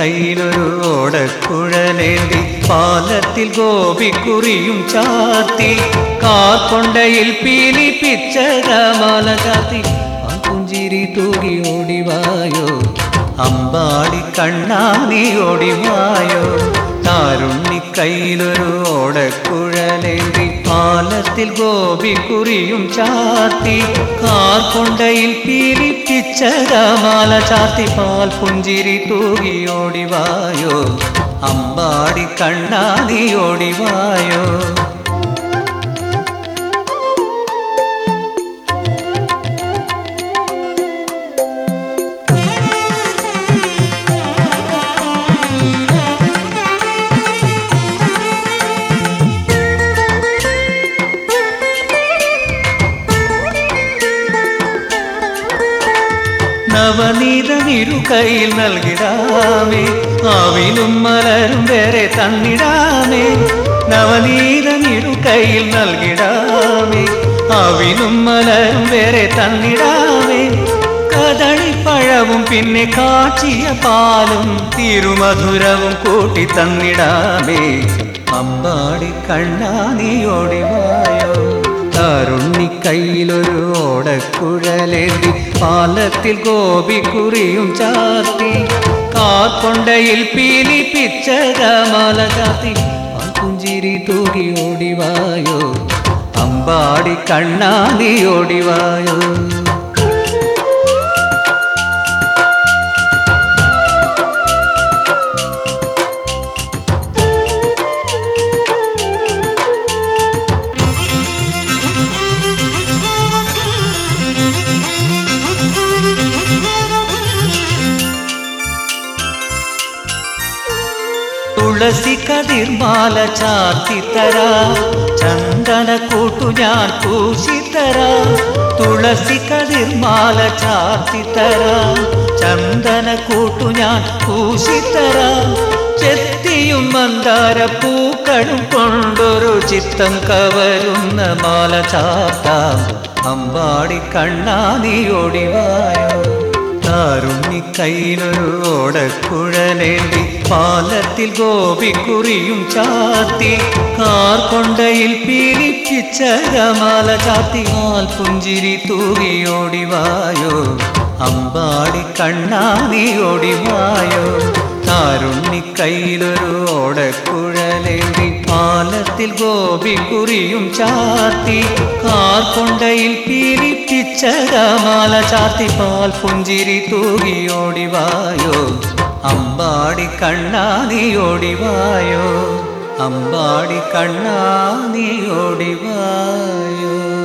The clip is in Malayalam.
കയ്യിലൊരു ഓടക്കുഴലേന്തി പാലത്തിൽ ഗോപിക്കുറിയും ചാർത്തി കാർക്കൊണ്ടയിൽ പീലിപ്പിച്ച രാമാല ചാർത്തി ആ പുഞ്ചിരി തൂകി ഓടിവായോ അമ്പാടി കണ്ണാനി ഓടിവായോ താരുണ്ണി കയ്യിലൊരു ഓടക്കുഴലേന്തി പാലത്തിൽ ഗോപിക്കുറിയും ചാർത്തി കാർക്കൊണ്ടയിൽ പീലിപ്പിച്ച രാമാല ചാർത്തി പാൽ പുഞ്ചിരി തൂകി ഓടിവായോ അമ്പാടി കണ്ണാനി ഓടിവായോ നവനീതമിരു കയ്യിൽ നൽകിടാമേ ആവിലും മലരും വേറെ തന്നിടാമേ നവനീതമിരു കയ്യിൽ നൽകിടാമേ ആവിലും മലരും വേറെ തന്നിടാമേ കദളിപ്പഴവും പിന്നെ കാച്ചിയ പാലും തിരുമധുരവും കൂട്ടി തന്നിടാമേ അമ്പാടി കണ്ണാനി ഓടിവായോ താരുണ്ണി കയ്യിലൊരു ഓടക്കുഴലേന്തി പാലത്തിൽ ഗോപിക്കുറിയും ചാർത്തി കാർക്കൊണ്ടയിൽ പീലിപ്പിച്ച രാമാല ചാർത്തി പുഞ്ചിരി തൂകി ഓടിവായോ അമ്പാടി കണ്ണാനി ഓടിവായോ തുളസി കതിർമാല ചാത്തിത്തരാ ചന്ദന കൂട്ടു ഞാൻ പൂശിത്തരാ തുളസി കതിർമാല ചാത്തിത്തരാ ചന്ദന കൂട്ടു ഞാൻ പൂശിത്തരാ ചെത്തിയും മന്ദാര പൂക്കളും കൊണ്ടൊരു ചിത്തം കവരുന്ന മാല ചാത്താം അമ്പാടി കണ്ണാനി ഓടിവായോ താരുണ്ണി കയ്യിലൊരു ഓടക്കുഴലേന്തി പാലത്തിൽ ഗോപിക്കുറിയും ചാത്തി കാർക്കൊണ്ടയിൽ പീലിപ്പിച്ച രമാല ചാത്തി ആൽ പുഞ്ചിരി തൂകി ഓടിവായോ അമ്പാടി കണ്ണാനി ഓടിവായോ താരുണ്ണി കയ്യിലൊരു ഓടക്കുഴലേന്തി പാലത്തിൽ ഗോപിക്കുറിയും ചാർത്തി കാർക്കൊണ്ടയിൽ പീലിപ്പിച്ച രാമാല ചാർത്തി പാൽ പുഞ്ചിരി തൂകി ഓടിവായോ അമ്പാടി കണ്ണാനി ഓടിവായോ അമ്പാടി കണ്ണാനി ഓടിവായോ